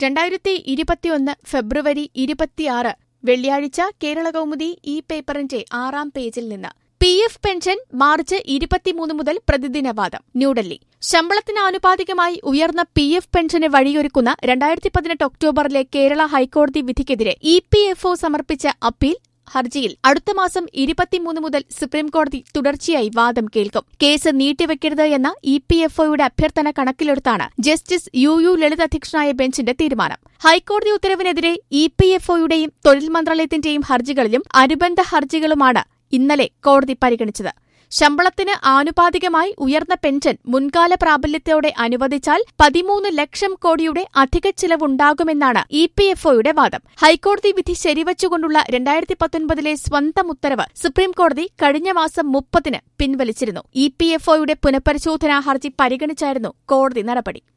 രണ്ടായിരത്തി ഇരുപത്തിയൊന്ന് ഫെബ്രുവരി ഇരുപത്തിയാറ് വെള്ളിയാഴ്ച കേരള കൗമുദി ഈ പേപ്പറിന്റെ ആറാം പേജിൽ നിന്ന് പി എഫ് പെൻഷൻ മാർച്ച് ഇരുപത്തിമൂന്ന് മുതൽ പ്രതിദിനവാദം ന്യൂഡൽഹി ശമ്പളത്തിന് ആനുപാതികമായി ഉയർന്ന പി എഫ് പെൻഷന് വഴിയൊരുക്കുന്ന രണ്ടായിരത്തി പതിനെട്ട് ഒക്ടോബറിലെ കേരള ഹൈക്കോടതി വിധിക്കെതിരെ ഇ പി എഫ് ഒ സമർപ്പിച്ച അപ്പീൽ ഹർജിയിൽ അടുത്ത മാസം ഇരുപത്തിമൂന്ന് മുതൽ സുപ്രീംകോടതി തുടർച്ചയായി വാദം കേൾക്കും കേസ് നീട്ടിവെക്കരുത് എന്ന ഇ പി എഫ് ഒയുടെ അഭ്യർത്ഥന കണക്കിലെടുത്താണ് ജസ്റ്റിസ് യു യു ലളിത് അധ്യക്ഷനായ ബെഞ്ചിന്റെ തീരുമാനം ഹൈക്കോടതി ഉത്തരവിനെതിരെ ഇ പി എഫ് ഒയുടെയും തൊഴിൽ മന്ത്രാലയത്തിന്റെയും ഹർജികളിലും അനുബന്ധ ഹർജികളുമാണ് ഇന്നലെ കോടതി പരിഗണിച്ചത് ശമ്പളത്തിന് ആനുപാതികമായി ഉയർന്ന പെൻഷൻ മുൻകാല പ്രാബല്യത്തോടെ അനുവദിച്ചാൽ പതിമൂന്ന് ലക്ഷം കോടിയുടെ അധിക ചിലവുണ്ടാകുമെന്നാണ് ഇ പി എഫ് ഒയുടെ വാദം ഹൈക്കോടതി വിധി ശരിവച്ചുകൊണ്ടുള്ള രണ്ടായിരത്തി പത്തൊൻപതിലെ സ്വന്തം ഉത്തരവ് സുപ്രീംകോടതി കഴിഞ്ഞ മാസം മുപ്പതിന് പിൻവലിച്ചിരുന്നു ഇ പി എഫ് ഒയുടെ പുനഃപരിശോധനാ ഹർജി പരിഗണിച്ചായിരുന്നു കോടതി നടപടി